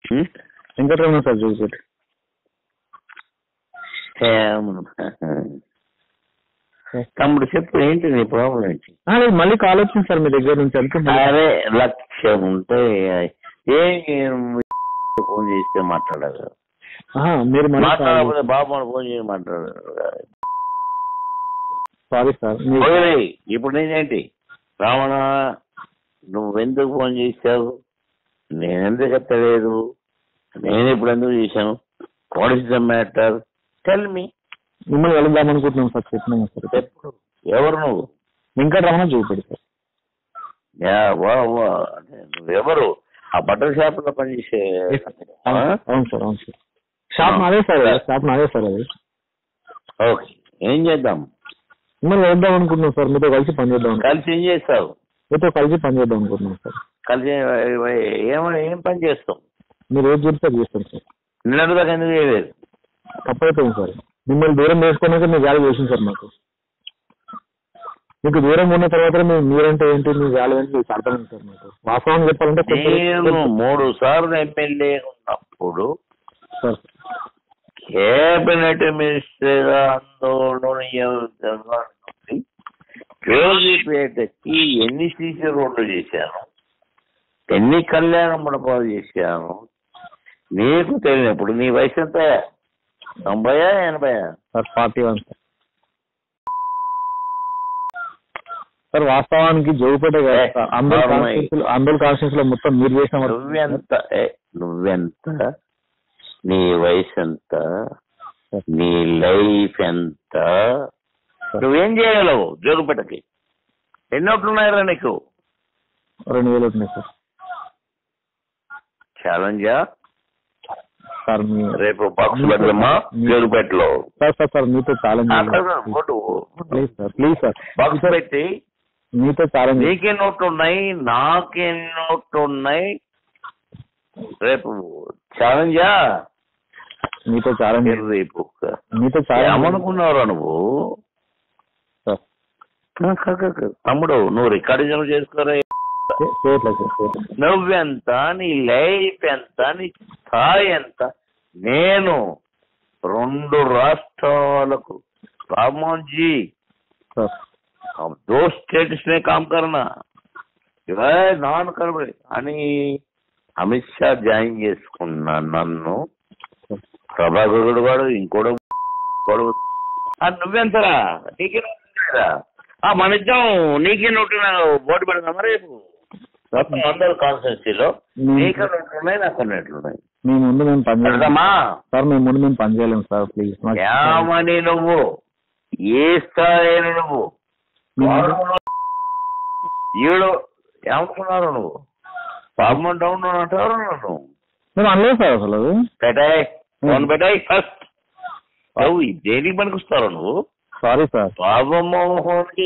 ఉం? Venkataramana sir Jogipet ఏమన్నా. తమ్ముడు చెప్పు ఏంటి నీ ప్రాబ్లం ఏంటి ఆ, లేదు మళ్ళీ కాల్ వచ్చింది సార్ మీ దగ్గర నుంచి అందుకే మళ్ళీ- అరే లక్ష్యం ఉంటే ఏం ఫోన్ చేస్తే మాట్లాడదు ఆహా, మీరు మళ్ళీ మాట్లాడకపోతే బాబు ఫోన్ చేసి మాట్లాడదు సారీ సార్ మీ- వదిలేయ్. ఇప్పుడు నేనేంటి రావణ నువ్వెందుకు ఫోన్ చేశావు నేనెందుకు ఎత్తలేదు నేను ఇప్పుడు ఎందుకు చేశాను what is the matter tell me మిమ్మల్ని వెళదాం అనుకుంటున్నాం సార్ చెప్పినాము సార్ ఎప్పుడు ఎవరు నువ్వు వెంకటరమణ జోగిపేట సార్ యా, వా, వా. అంటే నువ్వెవరు ఆ బట్టల షాప్ లో పనిచేసే ఆ? అవును సార్ అవును సార్ షాప్ నాదే సార్ షాప్ నాదే సార్ అది ఓకే ఏం చేద్దాం మిమ్మల్ని వెళ్దాం అనుకుంటున్నాం సార్ మీతో కలిసి పని చేద్దాం అనుకుంటున్నాం. కలిసి ఏం చేస్తావు మీతో కలిసి పని చేద్దాం అనుకుంటున్నాం సార్ కలిసి ఏమని ఏం పని చేస్తావు మీరు ఏది చెప్తే అది చేస్తాం సార్ నిన్నటి దాకా ఎందుకు చేయలేదు తప్పైపోయింది సార్ మిమ్మల్ని దూరం చేసుకున్నాక మీ వాల్యూ చేసింది సార్ మాకు మీకు దూరం ఉన్న తర్వాత మీరు మీరంటే ఏంటి మీ వాల్యూ ఏంటి మీకు అర్థమైంది సార్ మాకు వాస్తవం చెప్పాలంటే నేను కొంచెం- మూడు సార్లు ఎమ్మెల్యే ఉన్నప్పుడు సార్ కేబినెట్ మినిస్టర్ ఆందోళన నుండి జోగిపేటకి ఎన్ని సీసీ రోడ్లు చేశాను ఎన్ని కళ్యాణ మండపాలు చేశాను నీకు తెలియనప్పుడు నీ వయసు ఎంత తొంభయా ఎనభయా sir forty one sir sir వాస్తవానికి జోగిపేట కాదు ఏ, సార్. అందరు అవును. కాన్స్టిట్యూన్స్ అందరు కాన్స్టిట్యూన్స్ లో మొత్తం మీరు చేసిన వర్క్ నువ్వెంత ఏ, నువ్వెంత నీ వయసు ఎంత నీ లైఫ్ ఎంత నువ్వేం చేయగలవు జోగుపేటకి ఎన్ని ఓట్లు ఉన్నాయరా నీకు రెండు వేలు ఉన్నాయి సార్ ఛాలెంజా సార్ మీ రేపు బాక్స్ పెడదామా జోగుపేటలో సార్ సార్ సార్ మీతో challenge photo please sir please sir box పెట్టి మీతో ఛాలెంజ్ నీకే నోట్లు ఉన్నాయి నాకే నోట్లు ఉన్నాయి రేపు ఛాలెంజా మీతో ఛాలెంజ్ రేపు మీతో ఛాలెంజ్ ఏమనుకున్నావురా నువ్వు సార్ కా- కా- కా- కా. తమ్ముడు నువ్వు రికార్డింగ్ చేసుకోరా చే- చేయట్లేదు సార్ చేయట్లేదు. నువ్వెంత నీ లైఫ్ ఎంత నీ స్థాయి ఎంత నేను రెండు రాష్ట్రాలకు రామ్మోహన్ జీ సార్ अब दो स्टेट्स में काम करना ఇవే నాన్ కర్మ అని అమిత్ షా జాయిన్ చేసుకున్నా నన్ను ప్రభాకరుడు వాడు ఇంకోడు ఇంకోడు. ఆ నువ్వెంతరా నీకే నోటురా ఆ మన ఇద్దరం నీకే నోటు ఓటు పెడదామా రేపు మొత్తం అందరు కాన్స్టిట్యూన్సీలో నీకే నోట్లు ఉన్నాయి నాకు నోట్లు ఉన్నాయి మీ ముందు మేము పని చేయలేము పెడదామా సార్ మీ ముందు మేము పని చేయలేము సార్ ప్లీజ్ మాకు- ఏమని నువ్వు ఏ స్థాయి నువ్వు మీ ముందు- వారంలో ఏడు ఏమనుకున్నారు నువ్వు పాపం డౌన్ అంటారు నన్ను మేము అనలేదు సార్ అసలు అది. పెట్టాయి ఫోన్ పెట్టాయి ఫస్ట్ నువ్వు దేనికి పనికొస్తావు నువ్వు సారీ సార్ పాపం మోహన్కి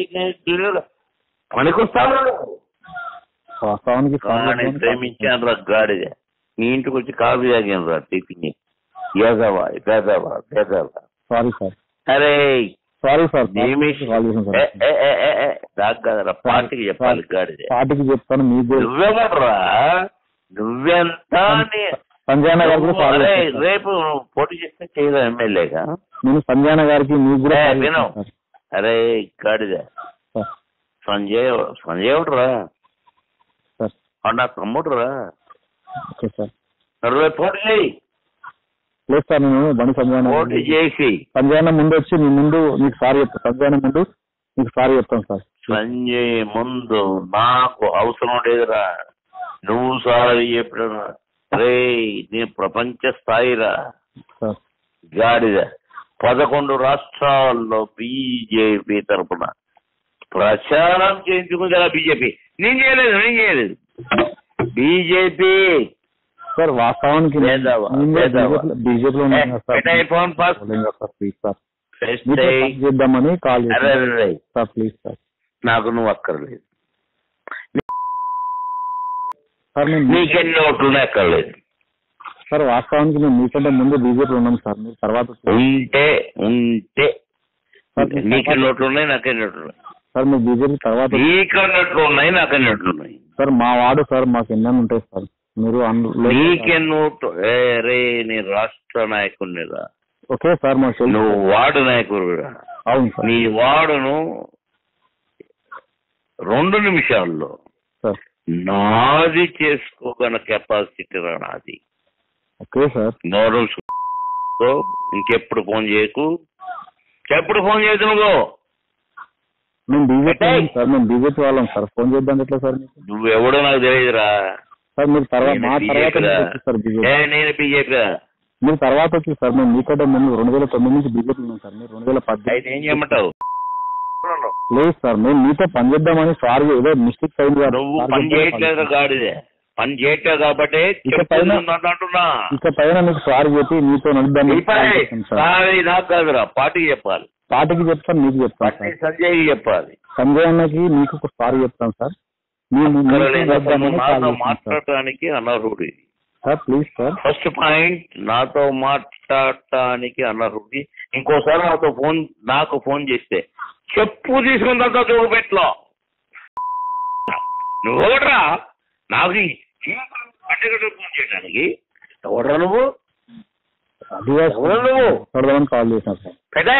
పనికొస్తావు నువ్వు వాస్తవానికి సారీ కానీ ప్రేమించాను రా గాడిద నీ ఇంటికి వచ్చి కాఫీ తాగాను రా టిఫిన్ పేదవా పేదవా పేదవా సారీ సార్ అరే సారీ సార్ నిమిషం కాల్ చేసాం ఏ, సార్ ఏ, ఏ, ఏ, ఏ, నాకు కాదురా పార్టీకి చెప్పాలి గాడిదే పార్టీకి చెప్తాను మీకు కూడా- నువ్వెవర్రా నువ్వెంత నీ- సంజయన గారికి కూడా కాల్ అరే, చేస్తాను సార్. రేపు పోటీ చేస్తే చేయదా ఎమ్మెల్యేగా నేను సంజయన గారికి మీకు కూడా ఏ, కాల్ విను. చేస్తాను సార్. అరే గాడిద సార్ సంజయ్ సంజయ్ ఎవడురా సార్ వాడు నా తమ్ముడురా ఓకే సార్ మరి రేపు పోటీ చేయి లేదు సార్ నేను బండి సంజయన పోటీ చేసి సంజయన ముందు వచ్చి మీ ముందు మీకు సారీ చెప్తాను సంజయన ముందు మీకు సారీ చెప్తాను సార్ సంజయ్ ముందు నాకు అవసరం లేదురా నువ్వు సారి చెప్పిన రే నీ ప్రపంచ స్థాయిరా సార్ గాడిద పదకొండు రాష్ట్రాల్లో బీజేపీ తరపున ప్రచారం చేయించుకుంది కదా బీజేపీ నేను చేయలేదు నేను చేయలేదు బీజేపీ సార్ వాస్తవానికి లేదావా, మేము కూడా లేదావా. బీజేపీలో- బీజేపీలో ఉన్నాం కదా సార్ పెట్టాయి ఫోన్ పాస్ లేదు సార్ ప్లీజ్ సార్ ఫెస్ట్ మీతో అయ్యి, పని చేద్దామని కాల్ అరే చేశాను అరే, అరే, సార్ ప్లీజ్ సార్ నాకు నువ్వు అక్కర్లేదు సార్ మేము నీకెన్ని ఓట్లు అక్కర్లేదు సార్ వాస్తవానికి మేము మీకంటే ముందు బీజేపీలో ఉన్నాం సార్ మీరు తర్వాత ఉంటే ఉంటే సార్, మీరు నీకు తర్వాత- నోట్లు ఉన్నాయి నాకే నోట్లు ఉన్నాయి సార్ మీరు బీజేపీ తర్వాత నీకు నోట్లు ఉన్నాయి నాకే నోట్లు ఉన్నాయి సార్ మా వాడు సార్ మాకు ఎన్నో ఉంటాయి సార్ మీరు అందులో నీకే నోటు ఏ రే నీ రాష్ట్ర నాయకుడినిరా ఓకే సార్ మాకు తెలుసు. నువ్వు వార్డు నాయకుడురా అవును సార్ నీ వార్డును రెండు నిమిషాల్లో సార్ నాది చేసుకోగల కెపాసిటీ రా నాది ఓకే సార్ నోరు సో ఇంకెప్పుడు ఫోన్ చేయకు ఎప్పుడు ఫోన్ చేయదు నువ్వు మేము బీజేపీ పెట్టేయ్. సార్ మేము బీజేపీ వాళ్ళం సార్ ఫోన్ చేద్దాం ఎట్లా సార్ మీకు నువ్వు ఎవడో నాకు తెలియదురా సార్ మీరు తర్వాత నేను మా తర్వాత BJP రా. మీరు వచ్చి సార్ బీజేపీ ఏ నేను బీజేపీ మీరు తర్వాత వచ్చి సార్ మేము మీకంటే ముందు రెండు వేల తొమ్మిది నుంచి బీజేపీ ఉన్నాం సార్ మీరు రెండు వేల అయితే ఏం పద్దెనిమిది చేయమంటావు లేదు సార్ మేము మీతో పని చేద్దామని సార్ ఏదో మిస్టేక్ అయింది కదా. నువ్వు సార్ పని చెప్పారు చేయట్లేదు పని. గాడిదే పని చేయట్లేదు కాబట్టి ఇక పైన- చెప్తున్నా అంటున్నా ఇక పైన మీకు సార్ చెప్పి మీతో నడుద్దామని ఈ పని సార్ సారీ నాకు కాదురా పార్టీకి చెప్పాలి పార్టీకి చెప్తాను మీకు చెప్తాను పార్టీ సార్ సంజయ్కి చెప్పాలి సంజయ్ అన్నకి మీకు ఒక సార్ చెప్తాను సార్ మేము ఇక్కడ మీతో లేని అసలు నడుద్దామని నువ్వు కాల్ నాతో చేస్తాను సార్. మాట్లాడటానికి అనర్హుడి sir please sir first point నాతో మాట్లాడటానికి అనర్హుడి ఇంకోసారి నాతో ఫోన్ నాకు ఫోన్ చేస్తే చెప్పు తీసుకుందా చూపెట్లో నువ్వు ఒకట్రా నాకు ఈ అడ్డగడ్డ ఫోన్ చేయడానికి ఎవడ్రా నువ్వు అది ఎవరు నువ్వు? మాట్లాడదామని కాల్ చేశాను సార్ పెదే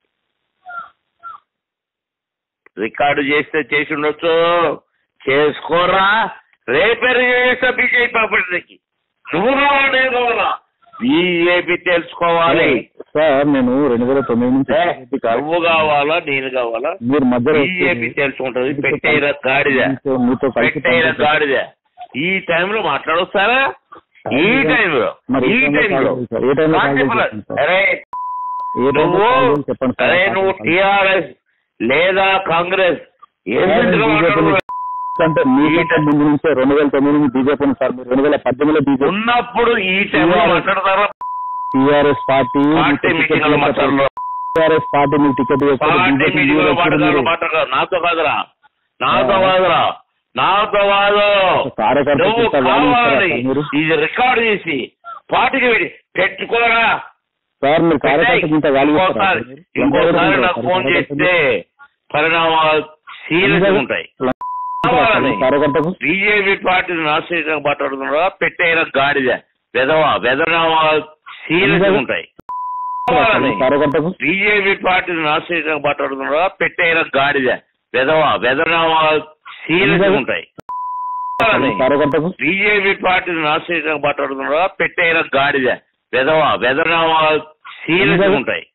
రికార్డు చేస్తే చేసి ఉండొచ్చు చేసుకోరా రేపే చేస్తా బీజేపీ పార్టీకి నువ్వు కావాలా నేను కావాలా బీజేపీ తెలుసుకోవాలి సార్ నేను రెండు వేల తొమ్మిది నుంచి ఏ, BJP కాదు. నువ్వు కావాలా నేను కావాలా మీరు మధ్యలో బీజేపీ వచ్చి తెలుసుకుంటది పెట్టేరా గాడిద మీతో- మీతో కలిసి పెట్టేరా పనిచేస్తాను. గాడిద ఈ టైంలో మాట్లాడొస్తారా ఈ టైంలో మరి ఈ ఏ టైంలో టైంలో కాల్ చేశారు? ఏ టైంలో నాకు కాల్ చెప్పరా? చేశారు సార్? అరే ఏ టైంలో నువ్వు కాల్ చేసి చెప్పండి సార్. అరే నువ్వు టిఆర్ఎస్ లేదా కాంగ్రెస్ ఏం సార్, విధంగా బీజేపీ మాట్లాడుతున్నావు? అంటే మీకంటే ముందు నుంచే రెండు వేల తొమ్మిది నుంచి బీజేపీ ఉంది సార్ మీరు రెండు వేల పద్దెనిమిదిలో బీజేపీ ఉన్నప్పుడు ఈ టైంలో మాట్లాడతారా టీఆర్ఎస్ పార్టీ పార్టీ మీటింగ్ లో మాట్లాడరు టీఆర్ఎస్ పార్టీ మీకు టికెట్ ఇవ్వకపోతే పార్టీ బీజేపీ మీటింగ్ లో మీరు మాట్లాడారు మీరు మాట్లాడరు నాతో కాదురా నాతో కాదురా నాతో కాదు కార్యకర్త నువ్వు చూస్తే వాళ్ళు ఇస్తారా కావాలి సార్ మీరు? ఇది రికార్డ్ చేసి పార్టీకి వెళ్ళి పెట్టుకోరా సార్ మీరు కార్యకర్తకి ఇంత వాల్యూ ఇస్తారా ఇంకోసారి సార్ మీరు? ఇంకోసారి ఎంత నాకు వరకు ఫోన్ కార్యకర్తకి? చేస్తే పరిణామాలు సీరియస్ ఉంటాయి కావాలని. కార్యకర్తకు బీజేపీ పార్టీని నాశనం మాట్లాడుతున్నారా పెట్టేన గాడిద వెదవా వెదనామాలు సీరియస్ ఉంటాయి కావాలని. కార్యకర్తకు బీజేపీ పార్టీని నాశనం మాట్లాడుతున్నారా పెట్టేన గాడిద వెదవా వెదనామాలు సీరియస్ ఉంటాయి కావాలని. కార్యకర్తకు బీజేపీ పార్టీని నాశనం మాట్లాడుతున్నారా పెట్టేన గాడిద వెదవా వెదనామాలు సీరియస్ ఉంటాయి